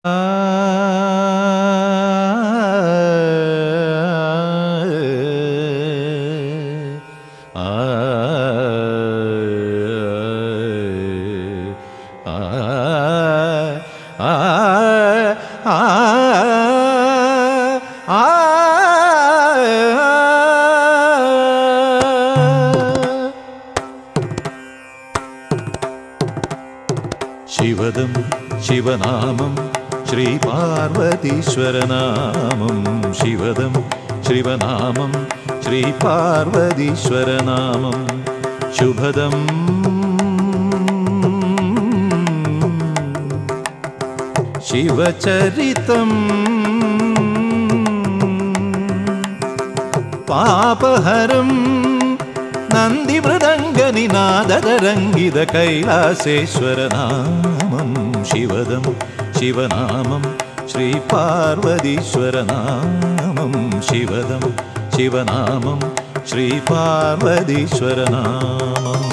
ശിവദം ശിവനാമം ശ്രീ പാർവതീശ്വരനാമം ശിവദം ശിവനാമം ശ്രീ പാർവതീശ്വരനാമം ശുഭദം ശിവചരിതം പാപഹരം നന്ദിമൃദംഗനിനാദരംഗിത കൈലാസേശ്വരനാമം ശിവദം ശിവനാമം ശ്രീ പാർവതീശ്വരനാമം ശിവദം ശിവനാമം ശ്രീ പാർവതീശ്വരനാമം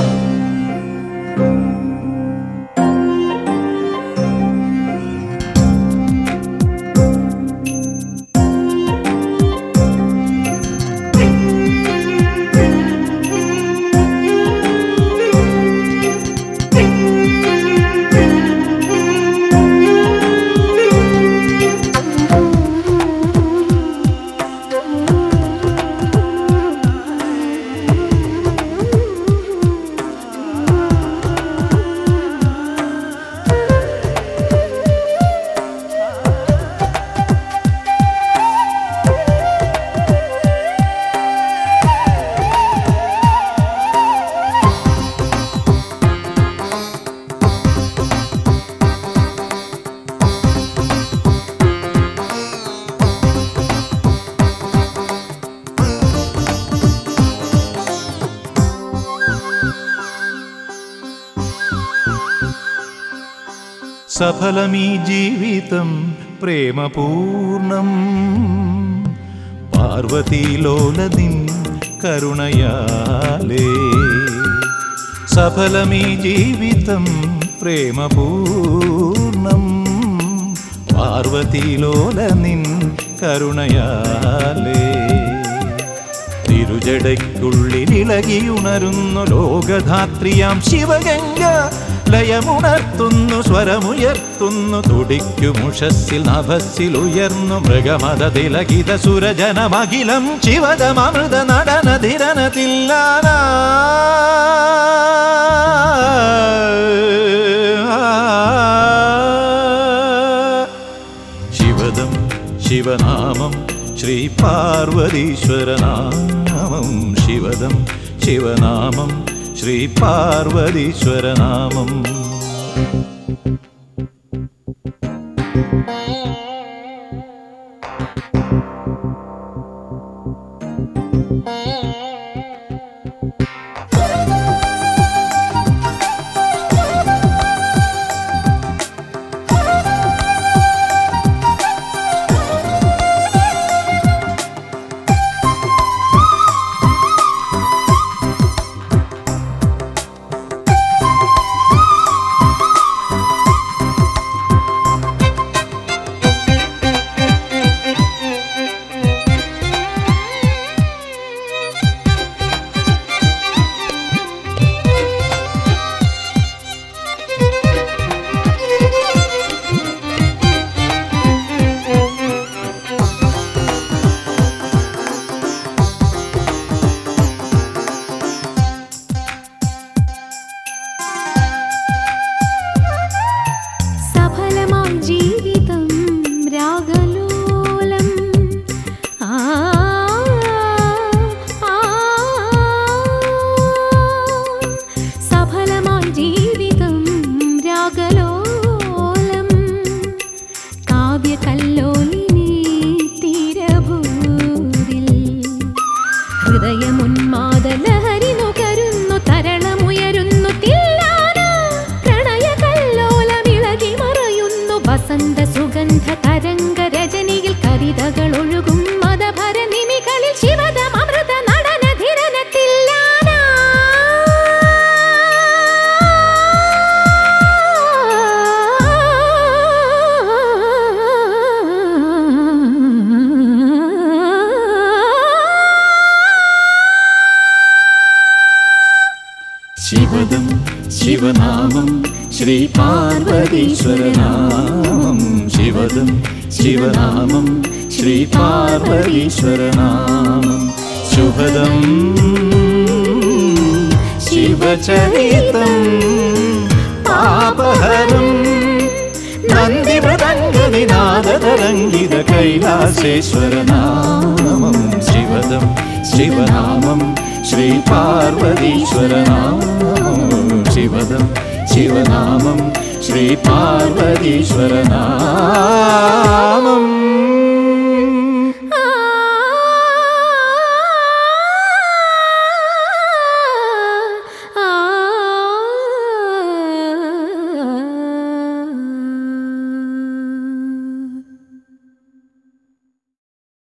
സഫലമീ ജീവിതം പ്രേമപൂർണം പാർവതീലോലതിൻ കരുണയാലേ സഫലമീ ജീവിതം പ്രേമപൂർണം പാർവതീലോലനിൻ കരുണയാലേ തിരുജടയ്ക്കുള്ളിലിളകിയുണരുന്നു ലോകധാത്രിയാം ശിവഗംഗ ലയമുണർത്തുന്നു സ്വരമുയർത്തുന്നു തുടിക്കുമുഷസ്സിൽ നഭസ്സിൽ ഉയർന്നു മൃഗമത തിലകിത സുരജനമഖിലം ശിവതമൃത നടനധിരനത്തില്ലാന ശിവദം ശിവനാമം ശ്രീ പാർവതീശ്വരനാമം ശിവദം ശിവനാമം ശ്രീ പാർവതീശ്വരനാമം സഫലമായി ജീവിതം രാഗലോലം ആ ആ സഫലമായി ജീവിതം രാഗലോലം കാവ്യകല്ലോലിനി തീരഭൂരിൽ ഹൃദയമുന്മാദലഹരി നുകരുന്നു തരണമുയരുന്നു തില്ലാന പ്രണയകല്ലോലമിളകി മറയുന്നു വസന്ത സുഗന്ധ തരംഗ രജനിയിൽ കവിതകൾ ഒഴുകും മതഭര നിമികളിൽ ശിവദം അമൃത നടന ധിരനത്തില്ലാന ശിവദം ശിവനാമം ശ്രീ പാർവതീശ്വരനാമം ശിവദം ശിവനാമം ശ്രീ പാർവതീശ്വരനാമം ശുഭദം ശിവചരിതം പാപഹരം നന്ദിമൃദംഗനിനാദതരംഗിത കൈലാസേശ്വരനാമം ശിവദം ശിവനാമം ശ്രീ പാർവതീശ്വരനാമം ശിവദം ശിവനാമം ശ്രീ പാർവതീശ്വരനാമം